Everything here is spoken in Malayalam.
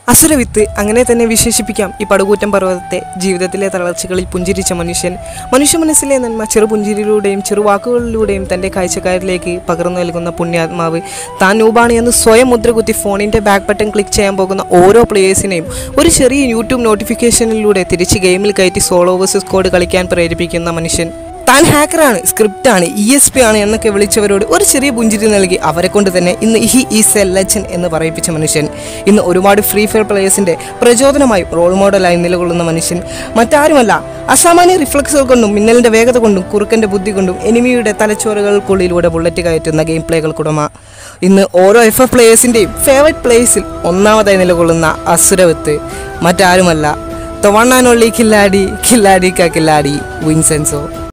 അസുരവിത്ത് അങ്ങനെ തന്നെ വിശേഷിപ്പിക്കാം ഈ പടുകൂറ്റം പർവ്വതത്തെ ജീവിതത്തിലെ തളർച്ചകളിൽ പുഞ്ചിരിച്ച മനുഷ്യൻ മനുഷ്യ മനസ്സിലെ നന്മ ചെറുപുഞ്ചിരിയിലൂടെയും ചെറുവാക്കുകളിലൂടെയും തൻ്റെ കാഴ്ചക്കാരിലേക്ക് പകർന്നു നൽകുന്ന പുണ്യാത്മാവ് താൻ നൂബാണ് എന്ന് സ്വയം മുദ്രകുത്തി ഫോണിൻ്റെ ബാക്ക് ബട്ടൺ ക്ലിക്ക് ചെയ്യാൻ പോകുന്ന ഓരോ പ്ലേയേഴ്സിനെയും ഒരു ചെറിയ യൂട്യൂബ് നോട്ടിഫിക്കേഷനിലൂടെ തിരിച്ച് ഗെയിമിൽ കയറ്റി സോളോ വേഴ്സസ് കോഡ് കളിക്കാൻ പ്രേരിപ്പിക്കുന്ന മനുഷ്യൻ താൻ ഹാക്കറാണ് സ്ക്രിപ്റ്റാണ് ഇ എസ് പി ആണ് എന്നൊക്കെ വിളിച്ചവരോട് ഒരു ചെറിയ പുഞ്ചിരി നൽകി അവരെ കൊണ്ട് തന്നെ ഇന്ന് ഹി ഈസ് എ ലജൻ എന്ന് പറയിപ്പിച്ച മനുഷ്യൻ ഇന്ന് ഒരുപാട് ഫ്രീ ഫയർ പ്ലേയേഴ്സിന്റെ പ്രചോദനമായും റോൾ മോഡലായി നിലകൊള്ളുന്ന മനുഷ്യൻ മറ്റാരുമല്ല അസാമാന്യ റിഫ്ലക്സുകൾ കൊണ്ടും മിന്നലിന്റെ വേഗത കൊണ്ടും കുറുക്കന്റെ ബുദ്ധി കൊണ്ടും എനിമിയുടെ തലച്ചോറുകൾക്കുള്ളിലൂടെ ബുള്ളറ്റ് കയറ്റുന്ന ഗെയിം പ്ലേകൾക്കുടമ ഇന്ന് ഓരോ എഫ് എഫ് പ്ലേയേഴ്സിന്റെയും ഫേവററ്റ് പ്ലേയേഴ്സിൽ ഒന്നാമതായി നിലകൊള്ളുന്ന അസുരവത്ത് മറ്റാരുമല്ല തൊവണ്ണാനൊള്ളി കില്ലാടി കില്ലാടി ക കില്ലാടി വിൻസെൻസോ